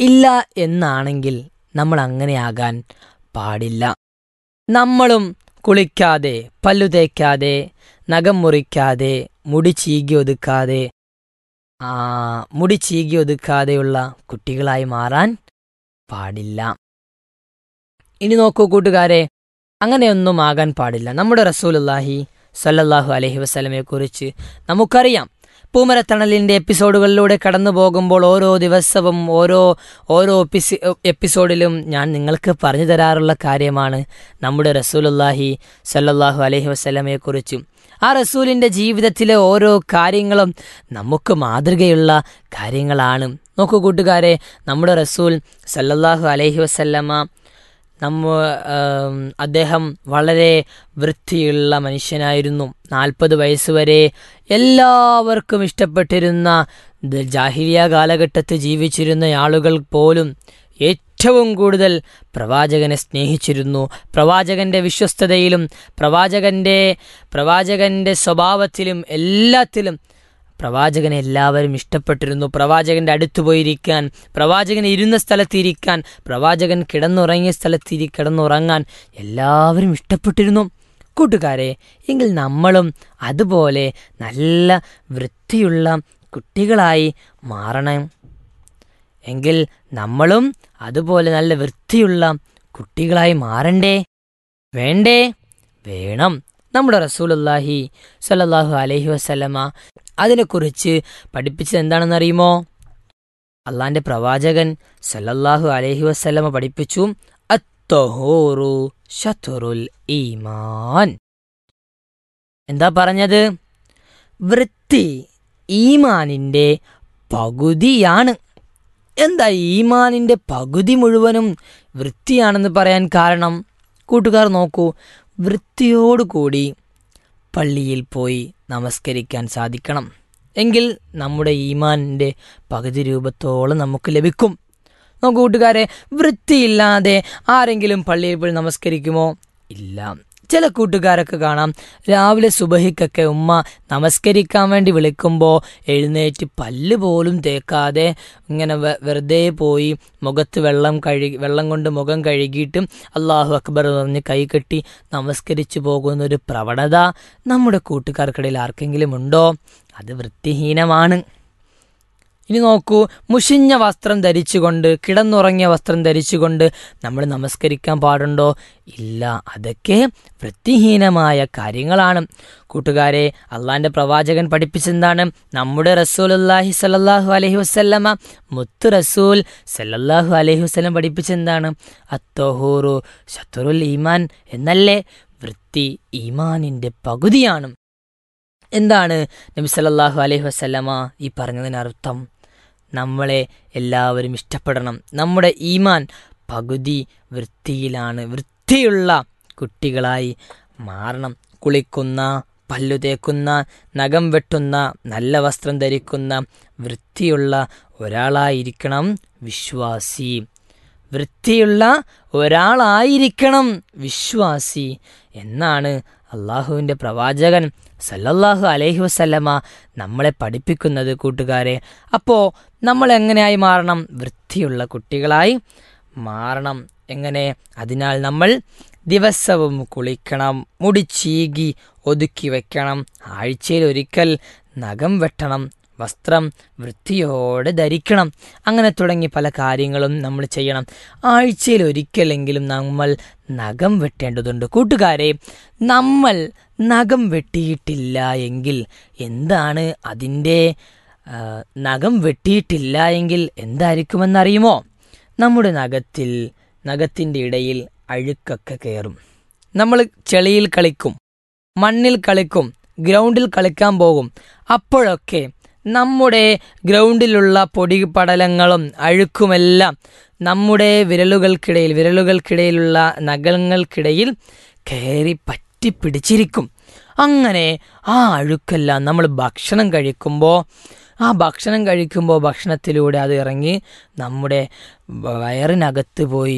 ഇല്ല എന്നാണെങ്കിൽ നമ്മൾ അങ്ങനെയാകാൻ പാടില്ല നമ്മളും കുളിക്കാതെ പല്ലു തേക്കാതെ നഖം മുറിക്കാതെ മുടി ചീകി ഒതുക്കാതെ ആ, മുടി ചീകി ഒതുക്കാതെയുള്ള കുട്ടികളായി മാറാൻ പാടില്ല ഇനി നോക്കൂ കൂട്ടുകാരെ അങ്ങനെയൊന്നും ആകാൻ പാടില്ല നമ്മുടെ റസൂലുല്ലാഹി സല്ലല്ലാഹു അലൈഹി വസല്ലമയെ കുറിച്ച് നമുക്കറിയാം പൂമരത്തണലിൻ്റെ എപ്പിസോഡുകളിലൂടെ കടന്നു പോകുമ്പോൾ ഓരോ ദിവസവും ഓരോ ഓരോ എപ്പിസി എപ്പിസോഡിലും ഞാൻ നിങ്ങൾക്ക് പറഞ്ഞു തരാറുള്ള കാര്യമാണ് നമ്മുടെ റസൂലുല്ലാഹി സല്ലല്ലാഹു അലൈഹി വസല്ലമയെ കുറിച്ചും ആ റസൂലിൻ്റെ ജീവിതത്തിലെ ഓരോ കാര്യങ്ങളും നമുക്ക് മാതൃകയുള്ള കാര്യങ്ങളാണ് നോക്കൂ കൂട്ടുകാരെ നമ്മുടെ റസൂൽ സല്ലല്ലാഹു അലൈഹി വസല്ലമ നമ്മ ആം, അദ്ദേഹം വളരെ വൃത്തിയുള്ള മനുഷ്യനായിരുന്നു നാൽപ്പത് വയസ്സുവരെ എല്ലാവർക്കും ഇഷ്ടപ്പെട്ടിരുന്ന ദ- ജാഹിലിയ കാലഘട്ടത്തിൽ ജീവിച്ചിരുന്ന ആളുകൾ പോലും ഏറ്റവും കൂടുതൽ പ്രവാചകനെ സ്നേഹിച്ചിരുന്നു പ്രവാചകന്റെ വിശ്വസ്തതയിലും പ്രവാചകന്റെ പ്രവാചകന്റെ സ്വഭാവത്തിലും എല്ലാത്തിലും പ്രവാചകനെ എല്ലാവരും ഇഷ്ടപ്പെട്ടിരുന്നു പ്രവാചകന്റെ അടുത്ത് പോയിരിക്കാൻ പ്രവാചകൻ ഇരുന്ന സ്ഥലത്തിരിക്കാൻ പ്രവാചകൻ കിടന്നുറങ്ങിയ സ്ഥലത്തിരി കിടന്നുറങ്ങാൻ എല്ലാവരും ഇഷ്ടപ്പെട്ടിരുന്നു കൂട്ടുകാരെ എങ്കിൽ നമ്മളും അതുപോലെ നല്ല വൃത്തിയുള്ള കുട്ടികളായി മാറണം എങ്കിൽ നമ്മളും അതുപോലെ നല്ല വൃത്തിയുള്ള കുട്ടികളായി മാറണ്ടേ വേണ്ടേ വേണം നമ്മുടെ റസൂലുള്ളാഹി സല്ലല്ലാഹു അലൈഹി വസല്ലമ അതിനെക്കുറിച്ച് പഠിപ്പിച്ചത് എന്താണെന്നറിയുമോ അള്ളാന്റെ പ്രവാചകൻ സല്ലല്ലാഹു അലൈഹി വസല്ലമ പഠിപ്പിച്ചു അത്തഹൂറു ഷത്തുറുൽ ഈമാൻ എന്താ പറഞ്ഞത് വൃത്തി ഈമാനിന്റെ പകുതിയാണ് എന്താ ഈമാനിന്റെ പകുതി മുഴുവനും വൃത്തിയാണെന്ന് പറയാൻ കാരണം കൂട്ടുകാർ നോക്കൂ വൃത്തിയോടുകൂടി പള്ളിയിൽ പോയി നമസ്കരിക്കാൻ സാധിക്കണം എങ്കിൽ നമ്മുടെ ഈമാനിൻ്റെ പകുതി രൂപത്തോളം നമുക്ക് ലഭിക്കും നോക്കൂ കൂട്ടുകാരെ വൃത്തിയില്ലാതെ ആരെങ്കിലും പള്ളിയിൽ പോയി നമസ്കരിക്കുമോ ഇല്ല ചില കൂട്ടുകാരൊക്കെ കാണാം രാവിലെ സുബഹിക്കൊക്കെ ഉമ്മ നമസ്കരിക്കാൻ വേണ്ടി വിളിക്കുമ്പോൾ എഴുന്നേറ്റ് പല്ല് പോലും തേക്കാതെ ഇങ്ങനെ വെ- വെറുതെ പോയി മുഖത്ത് വെള്ളം കഴുകി വെള്ളം കൊണ്ട് മുഖം കഴുകിയിട്ടും അള്ളാഹു അക്ബർ പറഞ്ഞ് കൈകെട്ടി നമസ്കരിച്ചു പോകുന്ന ഒരു പ്രവണത നമ്മുടെ കൂട്ടുകാർക്കിടയിൽ ആർക്കെങ്കിലും ഉണ്ടോ അത് വൃത്തിഹീനമാണ് ഇനി നോക്കൂ മുഷിഞ്ഞ വസ്ത്രം ധരിച്ചുകൊണ്ട് കിടന്നുറങ്ങിയ വസ്ത്രം ധരിച്ചുകൊണ്ട് നമ്മൾ നമസ്കരിക്കാൻ പാടുണ്ടോ ഇല്ല അതൊക്കെ വൃത്തിഹീനമായ കാര്യങ്ങളാണ് കൂട്ടുകാരെ അള്ളാന്റെ പ്രവാചകൻ പഠിപ്പിച്ചെന്താണ് നമ്മുടെ റസൂലുല്ലാഹി സല്ലല്ലാഹു അലൈഹി വസല്ലമ മുത്ത് റസൂൽ സല്ലല്ലാഹു അലൈഹി വസല്ലം പഠിപ്പിച്ചെന്താണ് അത്തോഹൂറു ഷത്തുറുൽ ഈമാൻ എന്നല്ലേ വൃത്തി ഈമാനിന്റെ പകുതിയാണ് എന്താണ് നബി സല്ലല്ലാഹു അലൈഹി വസല്ലമ ഈ പറഞ്ഞതിനർത്ഥം നമ്മളെ എല്ലാവരും ഇഷ്ടപ്പെടണം നമ്മുടെ ഈമാൻ പകുതി വൃത്തിയിലാണ് വൃത്തിയുള്ള കുട്ടികളായി മാറണം കുളിക്കുന്ന പല്ലു തേക്കുന്ന നഖം വെട്ടുന്ന നല്ല വസ്ത്രം ധരിക്കുന്ന വൃത്തിയുള്ള ഒരാളായിരിക്കണം വിശ്വാസി വൃത്തിയുള്ള ഒരാളായിരിക്കണം വിശ്വാസി എന്നാണ് അള്ളാഹുവിൻ്റെ പ്രവാചകൻ സല്ലല്ലാഹു അലൈഹി വസല്ലമ നമ്മളെ പഠിപ്പിക്കുന്നത് കൂട്ടുകാരെ അപ്പോൾ നമ്മൾ എങ്ങനെയായി മാറണം വൃത്തിയുള്ള കുട്ടികളായി മാറണം എങ്ങനെ അതിനാൽ നമ്മൾ ദിവസവും കുളിക്കണം മുടി ചീകി ഒതുക്കി വെക്കണം ആഴ്ചയിൽ ഒരിക്കൽ നഖം വെട്ടണം വസ്ത്രം വൃത്തിയോടെ ധരിക്കണം അങ്ങനെ തുടങ്ങി പല കാര്യങ്ങളും നമ്മൾ ചെയ്യണം ആഴ്ചയിൽ ഒരിക്കലെങ്കിലും നമ്മൾ നഖം വെട്ടേണ്ടതുണ്ട് കൂട്ടുകാരെ നമ്മൾ നഖം വെട്ടിയിട്ടില്ല എങ്കിൽ എന്താണ് അതിൻ്റെ ആ, നഖം വെട്ടിയിട്ടില്ല എങ്കിൽ എന്തായിരിക്കുമെന്നറിയുമോ നമ്മുടെ നഖത്തിൽ നഖത്തിൻ്റെ ഇടയിൽ അഴുക്കൊക്കെ കയറും നമ്മൾ ചെളിയിൽ കളിക്കും മണ്ണിൽ കളിക്കും ഗ്രൗണ്ടിൽ കളിക്കാൻ പോകും അപ്പോഴൊക്കെ നമ്മുടെ ഗ്രൗണ്ടിലുള്ള പൊടിപടലങ്ങളും അഴുക്കുമെല്ലാം നമ്മുടെ വിരലുകൾക്കിടയിൽ വിരലുകൾക്കിടയിലുള്ള നഖങ്ങൾക്കിടയിൽ കയറി പറ്റിപ്പിടിച്ചിരിക്കും അങ്ങനെ ആ അഴുക്കെല്ലാം നമ്മൾ ഭക്ഷണം കഴിക്കുമ്പോൾ ആ ഭക്ഷണം കഴിക്കുമ്പോൾ ഭക്ഷണത്തിലൂടെ അത് ഇറങ്ങി നമ്മുടെ വയറിനകത്ത് പോയി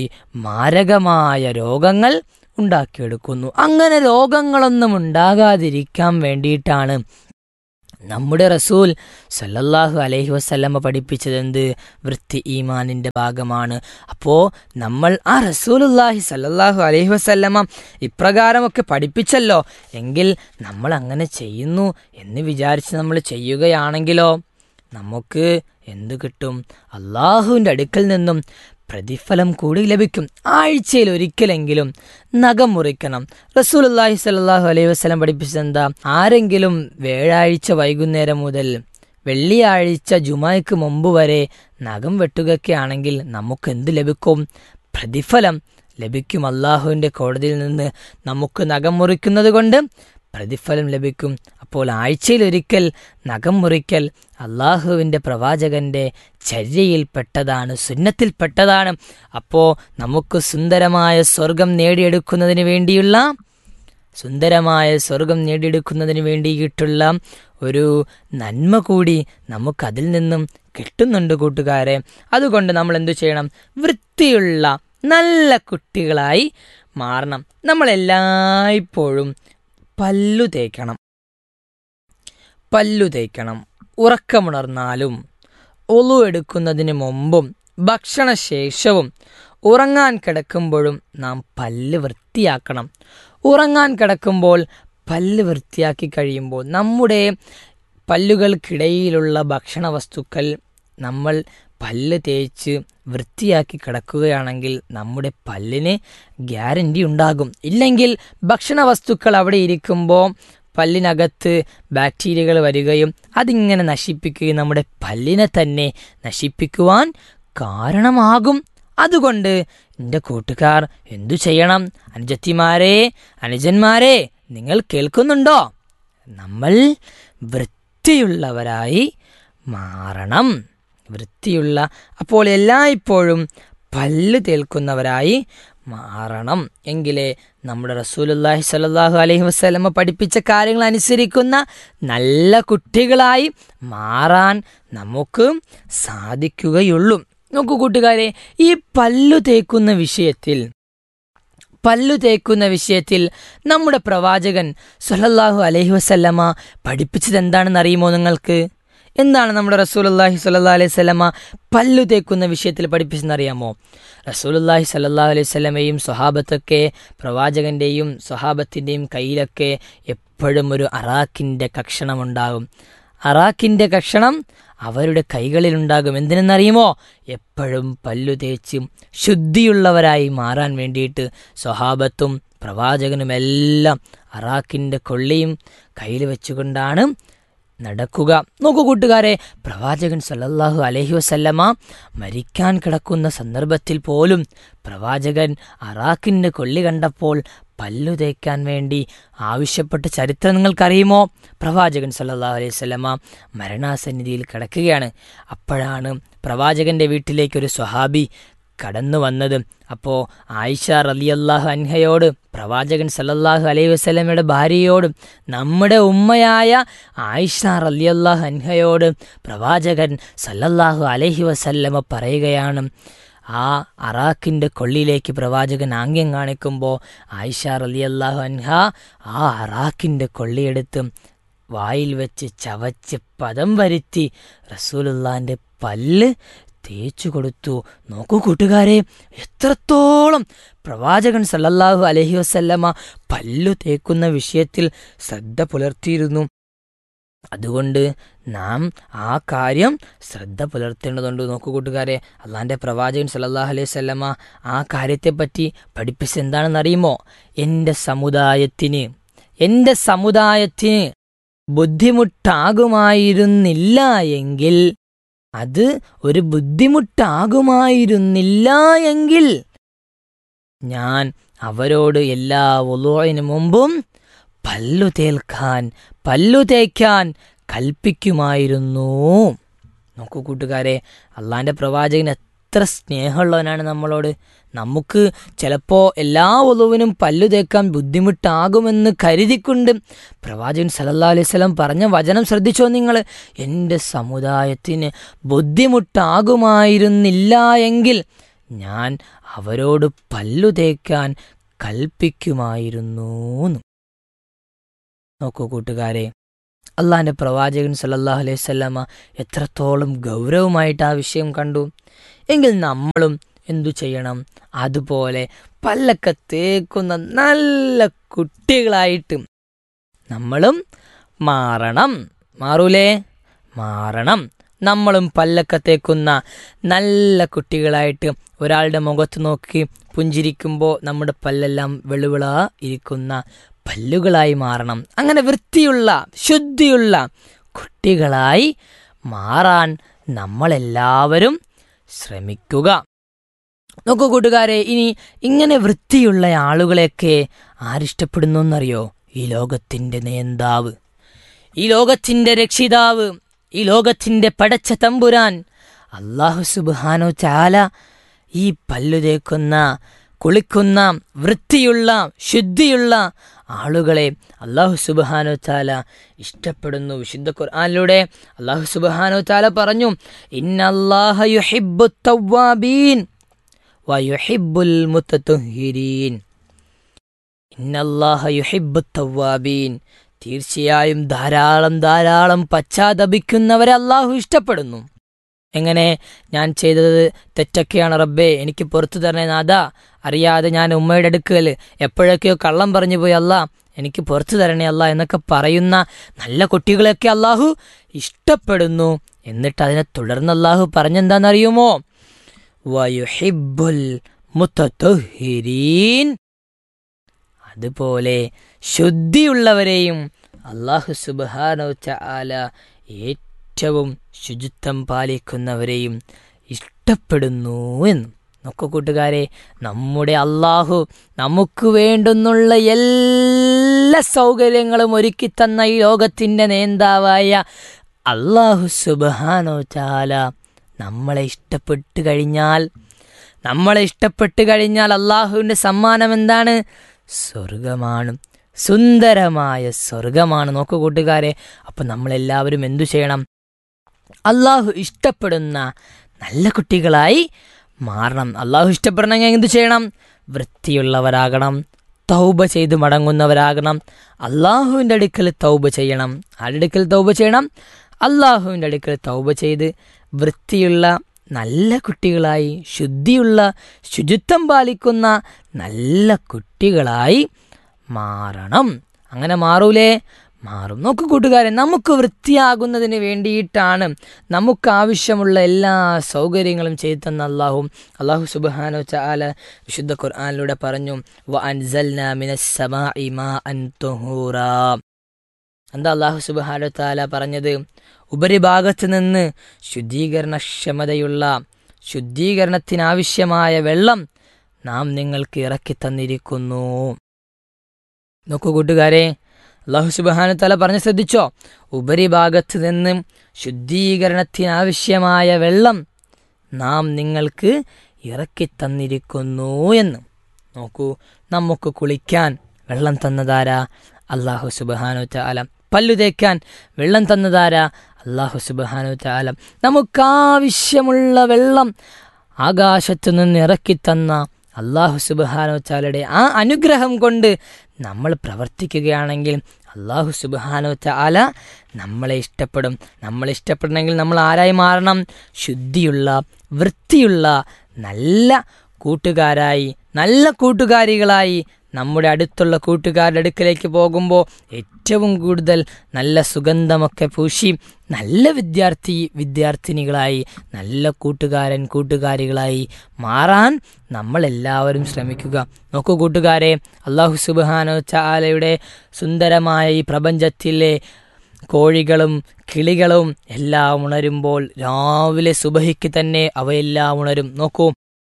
മാരകമായ രോഗങ്ങൾ ഉണ്ടാക്കിയെടുക്കുന്നു അങ്ങനെ രോഗങ്ങളൊന്നും ഉണ്ടാകാതിരിക്കാൻ വേണ്ടിയിട്ടാണ് നമ്മുടെ റസൂൽ സല്ലല്ലാഹു അലൈഹി വസല്ലമ്മ പഠിപ്പിച്ചതെന്ത് വൃത്തി ഈമാനിൻ്റെ ഭാഗമാണ് അപ്പോൾ നമ്മൾ ആ റസൂലുല്ലാഹി സല്ലല്ലാഹു അലൈഹി വസല്ലമ്മ ഇപ്രകാരമൊക്കെ പഠിപ്പിച്ചല്ലോ എങ്കിൽ നമ്മൾ അങ്ങനെ ചെയ്യുന്നു എന്ന് വിചാരിച്ച് നമ്മൾ ചെയ്യുകയാണെങ്കിലോ നമുക്ക് എന്തു കിട്ടും അള്ളാഹുവിൻ്റെ അടുക്കൽ നിന്നും പ്രതിഫലം കൂടി ലഭിക്കും ആഴ്ചയിൽ ഒരിക്കലെങ്കിലും നഖം മുറിക്കണം റസൂലുല്ലാഹി സ്വല്ലല്ലാഹു അലൈഹി വസല്ലം പഠിപ്പിച്ചത് എന്താ ആരെങ്കിലും വ്യാഴാഴ്ച വൈകുന്നേരം മുതൽ വെള്ളിയാഴ്ച ജുമായ്ക്ക് മുമ്പ് വരെ നഖം വെട്ടുകയൊക്കെ ആണെങ്കിൽ നമുക്ക് എന്ത് ലഭിക്കും പ്രതിഫലം ലഭിക്കും അള്ളാഹുവിൻ്റെ കോടതിയിൽ നിന്ന് നമുക്ക് നഖം മുറിക്കുന്നത് കൊണ്ട് പ്രതിഫലം ലഭിക്കും അപ്പോൾ ആഴ്ചയിലൊരിക്കൽ നഖം മുറിക്കൽ അള്ളാഹുവിൻ്റെ പ്രവാചകന്റെ ചര്യയിൽപ്പെട്ടതാണ് സുന്നത്തിൽപ്പെട്ടതാണ് അപ്പോൾ നമുക്ക് സുന്ദരമായ സ്വർഗം നേടിയെടുക്കുന്നതിന് വേണ്ടിയുള്ള സുന്ദരമായ സ്വർഗം നേടിയെടുക്കുന്നതിന് വേണ്ടിയിട്ടുള്ള ഒരു നന്മ കൂടി നമുക്കതിൽ നിന്നും കിട്ടുന്നുണ്ട് കൂട്ടുകാരെ അതുകൊണ്ട് നമ്മൾ എന്തു ചെയ്യണം വൃത്തിയുള്ള നല്ല കുട്ടികളായി മാറണം നമ്മൾ എല്ലായ്പ്പോഴും പല്ലു തേക്കണം പല്ലു തേക്കണം ഉറക്കമുണർന്നാലും ഒളു എടുക്കുന്നതിന് മുമ്പും ഭക്ഷണശേഷവും ഉറങ്ങാൻ കിടക്കുമ്പോഴും നാം പല്ല് വൃത്തിയാക്കണം ഉറങ്ങാൻ കിടക്കുമ്പോൾ പല്ല് വൃത്തിയാക്കി കഴിയുമ്പോൾ നമ്മുടെ പല്ലുകൾക്കിടയിലുള്ള ഭക്ഷണ വസ്തുക്കൾ നമ്മൾ പല്ല് തേച്ച് വൃത്തിയാക്കി കിടക്കുകയാണെങ്കിൽ നമ്മുടെ പല്ലിന് ഗ്യാരണ്ടി ഉണ്ടാകും ഇല്ലെങ്കിൽ ഭക്ഷണ വസ്തുക്കൾ അവിടെ ഇരിക്കുമ്പോൾ പല്ലിനകത്ത് ബാക്ടീരിയകൾ വരികയും അതിങ്ങനെ നശിപ്പിക്കുകയും നമ്മുടെ പല്ലിനെ തന്നെ നശിപ്പിക്കുവാൻ കാരണമാകും അതുകൊണ്ട് എൻ്റെ കൂട്ടുകാർ എന്തു ചെയ്യണം അനുജത്തിമാരെ അനുജന്മാരെ നിങ്ങൾ കേൾക്കുന്നുണ്ടോ നമ്മൾ വൃത്തിയുള്ളവരായി മാറണം വൃത്തിയുള്ള അപ്പോൾ എല്ലായ്പ്പോഴും പല്ല് തേൽക്കുന്നവരായി മാറണം എങ്കിലേ നമ്മുടെ റസൂലുല്ലാഹി സ്വല്ലല്ലാഹു അലൈഹി വസല്ലമ പഠിപ്പിച്ച കാര്യങ്ങൾ അനുസരിക്കുന്ന നല്ല കുട്ടികളായി മാറാൻ നമുക്ക് സാധിക്കുകയുള്ളൂ നോക്കൂ കൂട്ടുകാരെ ഈ പല്ലു തേക്കുന്ന വിഷയത്തിൽ പല്ലു തേക്കുന്ന വിഷയത്തിൽ നമ്മുടെ പ്രവാചകൻ സല്ലല്ലാഹു അലൈഹി വസല്ലമ പഠിപ്പിച്ചത് എന്താണെന്ന് അറിയുമോ നിങ്ങൾക്ക് എന്താണ് നമ്മുടെ റസൂലുല്ലാഹി സ്വല്ലാ അലൈഹി സ്വലമ പല്ലു തേക്കുന്ന വിഷയത്തിൽ പഠിപ്പിച്ചെന്ന് അറിയാമോ റസൂലുല്ലാഹി സ്വല്ലല്ലാഹു അലൈഹി സ്വലമയും സ്വഹാബത്തൊക്കെ പ്രവാചകന്റെയും സ്വഹാബത്തിൻ്റെയും കയ്യിലൊക്കെ എപ്പോഴും ഒരു അറാഖിൻ്റെ കഷണമുണ്ടാകും അറാഖിൻ്റെ കഷണം അവരുടെ കൈകളിലുണ്ടാകും എന്തിനെന്നറിയുമോ എപ്പോഴും പല്ലു തേച്ച് ശുദ്ധിയുള്ളവരായി മാറാൻ വേണ്ടിയിട്ട് സ്വഹാബത്തും പ്രവാചകനുമെല്ലാം അറാഖിൻ്റെ കൊള്ളിയും കയ്യിൽ വെച്ചുകൊണ്ടാണ് നടക്കുക നോക്കൂ കൂട്ടുകാരെ പ്രവാചകൻ സല്ലല്ലാഹു അലൈഹി വസല്ലമ മരിക്കാൻ കിടക്കുന്ന സന്ദർഭത്തിൽ പോലും പ്രവാചകൻ അറാഖിൻ്റെ കൊള്ളി കണ്ടപ്പോൾ പല്ലു തേക്കാൻ വേണ്ടി ആവശ്യപ്പെട്ട ചരിത്രം നിങ്ങൾക്കറിയുമോ പ്രവാചകൻ സല്ലല്ലാഹു അലൈഹി വസല്ലമ മരണാസന്നിധിയിൽ കിടക്കുകയാണ് അപ്പോഴാണ് പ്രവാചകന്റെ വീട്ടിലേക്ക് ഒരു സ്വഹാബി കടന്നു വന്നത് അപ്പോൾ ആയിഷ റലിയല്ലാഹു അൻഹയോട് പ്രവാചകൻ സല്ലല്ലാഹു അലൈഹി വസല്ലമയുടെ ഭാര്യയോടും നമ്മുടെ ഉമ്മയായ ആയിഷ റലിയല്ലാഹു അൻഹയോട് പ്രവാചകൻ സല്ലല്ലാഹു അലൈഹി വസല്ലമ പറയുകയാണ് ആ അറാഖിൻ്റെ കൊള്ളിയിലേക്ക് പ്രവാചകൻ ആംഗ്യം കാണിക്കുമ്പോൾ ആയിഷ റലിയല്ലാഹു അൻഹ ആ അറാഖിൻ്റെ കൊള്ളിയെടുത്ത് വായിൽ വെച്ച് ചവച്ച് പദം വരുത്തി റസൂലുള്ളാൻ്റെ പല്ല് തേച്ചു കൊടുത്തു നോക്കൂ കൂട്ടുകാരെ എത്രത്തോളം പ്രവാചകൻ സല്ലല്ലാഹു അലഹി വസല്ലമ പല്ലു തേക്കുന്ന വിഷയത്തിൽ ശ്രദ്ധ പുലർത്തിയിരുന്നു അതുകൊണ്ട് നാം ആ കാര്യം ശ്രദ്ധ പുലർത്തേണ്ടതുണ്ട് നോക്കൂ കൂട്ടുകാരെ അള്ളാൻ്റെ പ്രവാചകൻ സല്ലല്ലാഹു അലൈഹി വസല്ലമ ആ കാര്യത്തെപ്പറ്റി പഠിപ്പിച്ചത് എന്താണെന്ന് അറിയുമോ എൻ്റെ സമുദായത്തിന് എൻ്റെ സമുദായത്തിന് ബുദ്ധിമുട്ടാകുമായിരുന്നില്ല എങ്കിൽ അത് ഒരു ബുദ്ധിമുട്ടാകുമായിരുന്നില്ല എങ്കിൽ ഞാൻ അവരോട് എല്ലാ ഒലോയിനു മുമ്പും പല്ലു തേൽക്കാൻ പല്ലു തേക്കാൻ കൽപ്പിക്കുമായിരുന്നു നോക്കൂ കൂട്ടുകാരെ അള്ളാന്റെ പ്രവാചകൻ എത്ര സ്നേഹമുള്ളവനാണ് നമ്മളോട് നമുക്ക് ചിലപ്പോൾ എല്ലാ ഒലുവിനും പല്ലു തേക്കാൻ ബുദ്ധിമുട്ടാകുമെന്ന് കരുതിക്കൊണ്ട് പ്രവാചകൻ സലല്ലാ അലൈഹി സ്വലം പറഞ്ഞ വചനം ശ്രദ്ധിച്ചോ നിങ്ങൾ എൻ്റെ സമുദായത്തിന് ബുദ്ധിമുട്ടാകുമായിരുന്നില്ല എങ്കിൽ ഞാൻ അവരോട് പല്ലു തേക്കാൻ കൽപ്പിക്കുമായിരുന്നു നോക്കൂ കൂട്ടുകാരെ അള്ളാഹിൻ്റെ പ്രവാചകൻ സല്ലല്ലാഹു അലൈഹി വസല്ലമ എത്രത്തോളം ഗൗരവമായിട്ട് ആ വിഷയം കണ്ടു എങ്കിൽ നമ്മളും എന്തു ചെയ്യണം അതുപോലെ പല്ലൊക്കെ തേക്കുന്ന നല്ല കുട്ടികളായിട്ട് നമ്മളും മാറണം മാറൂലേ മാറണം നമ്മളും പല്ലൊക്കെ തേക്കുന്ന നല്ല കുട്ടികളായിട്ട് ഒരാളുടെ മുഖത്ത് നോക്കി പുഞ്ചിരിക്കുമ്പോൾ നമ്മുടെ പല്ലെല്ലാം വെളുവിള ഇരിക്കുന്ന പല്ലുകളായി മാറണം അങ്ങനെ വൃത്തിയുള്ള ശുദ്ധിയുള്ള കുട്ടികളായി മാറാൻ നമ്മളെല്ലാവരും ശ്രമിക്കുക നോക്കൂ കൂട്ടുകാരെ ഇനി ഇങ്ങനെ വൃത്തിയുള്ള ആളുകളെയൊക്കെ ആരിഷ്ടപ്പെടുന്നു എന്നറിയോ ഈ ലോകത്തിൻ്റെ നേന്താവ് ഈ ലോകത്തിൻ്റെ രക്ഷിതാവ് ഈ ലോകത്തിൻ്റെ പടച്ച തമ്പുരാൻ അള്ളാഹു സുബാനോ ചാല ഈ പല്ലു തേക്കുന്ന കുളിക്കുന്ന വൃത്തിയുള്ള ശുദ്ധിയുള്ള ആളുകളെ അള്ളാഹു സുബാനോ ചാല ഇഷ്ടപ്പെടുന്നു വിശുദ്ധ ഖുർആാനിലൂടെ അള്ളാഹു സുബാനോ ചാല പറഞ്ഞു ഇന്നല്ലാഹ യുഹിബ്ബു തവ്വാബീൻ വയുഹിബ്ബുൽ മുത്തത്തുഹിരീൻ ഇന്നല്ലാഹ യുഹിബ്ബു തവ്വാബീൻ തീർച്ചയായും ധാരാളം ധാരാളം പശ്ചാത്തപിക്കുന്നവരെ അള്ളാഹു ഇഷ്ടപ്പെടുന്നു എങ്ങനെ ഞാൻ ചെയ്തത് തെറ്റൊക്കെയാണ് റബ്ബേ എനിക്ക് പുറത്തു തരണേ നാഥ അറിയാതെ ഞാൻ ഉമ്മയുടെ അടുക്കൽ എപ്പോഴൊക്കെയോ കള്ളം പറഞ്ഞു പോയി അല്ല എനിക്ക് പുറത്തു തരണേ അല്ല എന്നൊക്കെ പറയുന്ന നല്ല കുട്ടികളെയൊക്കെ അള്ളാഹു ഇഷ്ടപ്പെടുന്നു എന്നിട്ട് അതിനെ തുടർന്ന് അള്ളാഹു പറഞ്ഞെന്താണെന്നറിയുമോ വയുഹിബുൽ മുത്തത്തുഹിരീൻ അതുപോലെ ശുദ്ധിയുള്ളവരെയും അള്ളാഹു സുബാനോ ചാല ഏറ്റവും ശുചിത്വം പാലിക്കുന്നവരെയും ഇഷ്ടപ്പെടുന്നു എന്ന് നോക്കൂ കൂട്ടുകാരെ നമ്മുടെ അള്ളാഹു നമുക്ക് വേണ്ടുന്നുള്ള എല്ലാ സൗകര്യങ്ങളും ഒരുക്കി തന്ന ഈ ലോകത്തിൻ്റെ നേന്താവായ അള്ളാഹു സുബാനോ ചാല നമ്മളെ ഇഷ്ടപ്പെട്ട് കഴിഞ്ഞാൽ നമ്മളെ ഇഷ്ടപ്പെട്ട് കഴിഞ്ഞാൽ അള്ളാഹുവിൻ്റെ സമ്മാനം എന്താണ് സ്വർഗമാണ് സുന്ദരമായ സ്വർഗമാണ് നോക്കൂ കൂട്ടുകാരെ അപ്പം നമ്മളെല്ലാവരും എന്തു ചെയ്യണം അള്ളാഹു ഇഷ്ടപ്പെടുന്ന നല്ല കുട്ടികളായി മാറണം അള്ളാഹു ഇഷ്ടപ്പെടണമെങ്കിൽ എന്തു ചെയ്യണം വൃത്തിയുള്ളവരാകണം തൗബ ചെയ്ത് മടങ്ങുന്നവരാകണം അള്ളാഹുവിൻ്റെ അടുക്കൽ തൗബ ചെയ്യണം ആരുടെ അടുക്കൽ തൗബ ചെയ്യണം അള്ളാഹുവിൻ്റെ അടുക്കൽ തൗബ ചെയ്ത് വൃത്തിയുള്ള നല്ല കുട്ടികളായി ശുദ്ധിയുള്ള ശുചിത്വം പാലിക്കുന്ന നല്ല കുട്ടികളായി മാറണം അങ്ങനെ മാറൂലേ മാറും നോക്കൂ കൂട്ടുകാരെ നമുക്ക് വൃത്തിയാകുന്നതിന് വേണ്ടിയിട്ടാണ് നമുക്ക് ആവശ്യമുള്ള എല്ലാ സൗകര്യങ്ങളും ചെയ്തു തന്ന അള്ളാഹും അള്ളാഹു സുബാനോ ചാല വിശുദ്ധ ഖുർആാനിലൂടെ പറഞ്ഞു വ അൻസൽന മിനസ്സമാഇ മാഅൻ തുഹൂറാ എന്താ അള്ളാഹു സുബാനോ താല പറഞ്ഞത് ഉപരിഭാഗത്ത് നിന്ന് ശുദ്ധീകരണക്ഷമതയുള്ള ശുദ്ധീകരണത്തിനാവശ്യമായ വെള്ളം നാം നിങ്ങൾക്ക് ഇറക്കി തന്നിരിക്കുന്നു നോക്കൂ കൂട്ടുകാരെ അള്ളാഹു സുബാനു തല പറഞ്ഞ് ശ്രദ്ധിച്ചോ ഉപരിഭാഗത്ത് നിന്ന് ശുദ്ധീകരണത്തിനാവശ്യമായ വെള്ളം നാം നിങ്ങൾക്ക് ഇറക്കി തന്നിരിക്കുന്നു എന്ന് നോക്കൂ നമുക്ക് കുളിക്കാൻ വെള്ളം തന്നതാരാ അള്ളാഹു സുബാനു ചാല പല്ലു തേക്കാൻ വെള്ളം തന്നതാരാ അള്ളാഹു സുബാനു ചാല നമുക്കാവശ്യമുള്ള വെള്ളം ആകാശത്തു നിന്ന് ഇറക്കി തന്ന അള്ളാഹു സുബാനോ ചാലയുടെ ആ അനുഗ്രഹം കൊണ്ട് നമ്മൾ പ്രവർത്തിക്കുകയാണെങ്കിൽ അള്ളാഹു സുബാനോ ചാല നമ്മളെ ഇഷ്ടപ്പെടും നമ്മളെ ഇഷ്ടപ്പെടണമെങ്കിൽ നമ്മൾ ആരായി മാറണം ശുദ്ധിയുള്ള വൃത്തിയുള്ള നല്ല കൂട്ടുകാരായി നല്ല കൂട്ടുകാരികളായി നമ്മുടെ അടുത്തുള്ള കൂട്ടുകാരുടെ അടുക്കലേക്ക് പോകുമ്പോൾ ഏറ്റവും കൂടുതൽ നല്ല സുഗന്ധമൊക്കെ പൂശി നല്ല വിദ്യാർത്ഥി വിദ്യാർത്ഥിനികളായി നല്ല കൂട്ടുകാരൻ കൂട്ടുകാരികളായി മാറാൻ നമ്മളെല്ലാവരും ശ്രമിക്കുക നോക്കൂ കൂട്ടുകാരെ അള്ളാഹു സുബാനോ ചാലയുടെ സുന്ദരമായ ഈ പ്രപഞ്ചത്തിലെ കോഴികളും കിളികളും എല്ലാം ഉണരുമ്പോൾ രാവിലെ സുബഹിക്ക് തന്നെ അവയെല്ലാം ഉണരും നോക്കൂ